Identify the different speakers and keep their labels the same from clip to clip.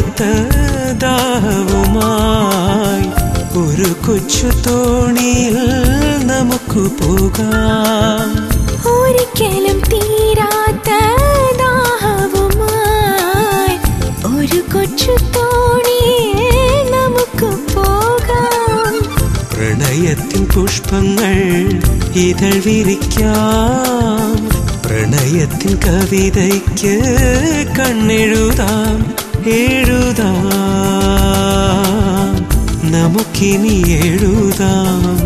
Speaker 1: തീരാത്ത ദാഹവുമായി ഒരു കൊച്ചു തോണിയിൽ നമുക്ക് പോകാം
Speaker 2: ഒരിക്കലും തീരാത്ത ദാഹവുമായി ഒരു കൊച്ചു തോണിയിൽ നമുക്ക് പോകാം
Speaker 1: പ്രണയത്തിൻ പുഷ്പങ്ങൾ ഇതൾ വിരിക്കാം പ്രണയത്തിൻ കവിതയ്ക്ക് കണ്ണെഴുതാം എഴുതാം നമുക്കിനി എഴുതാം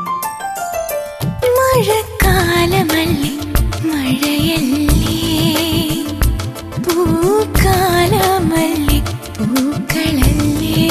Speaker 2: മഴക്കാലമല്ലേ മഴയല്ലേ പൂക്കാലമല്ലേ പൂക്കളല്ലേ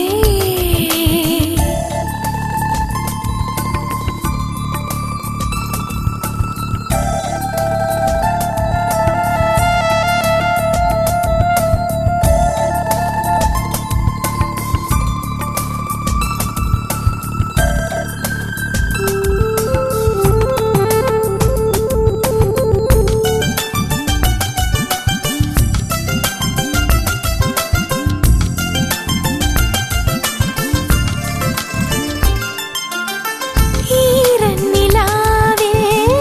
Speaker 2: ഈറന്നിലാവേ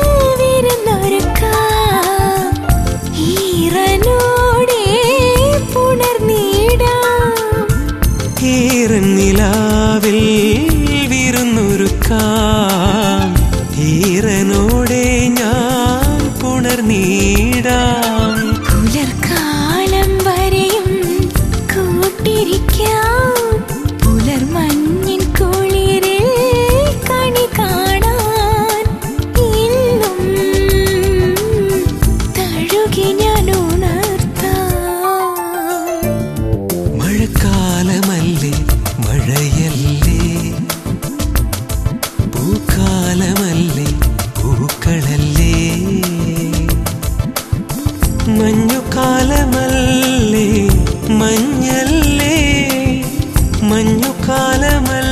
Speaker 2: വിരുന്നൊരുക്കാം ഈറനോടെ പുണർന്നിടാം
Speaker 1: ഈറന്നിലാവിൽ വിരുന്നൊരുക്കാം ഈറനോടെ ഞാൻ പുണർനീടാം
Speaker 2: പുലർക്കാലം വരെയും കൂട്ടിരിക്കാം പുലർമഞ്ഞിൻ കുളിരിൽ കണി കാണാൻ ഇന്നും തഴുകി ഞാൻ ഉണർത്താം
Speaker 1: മഴക്കാലമല്ലേ മഴയല്ലേ പൂക്കാലമല്ലേ പൂക്കളല്ലേ മഞ്ഞുകാലമല്ലേ മഞ്ഞല്ലേ മഞ്ഞുകാലമല്ലേ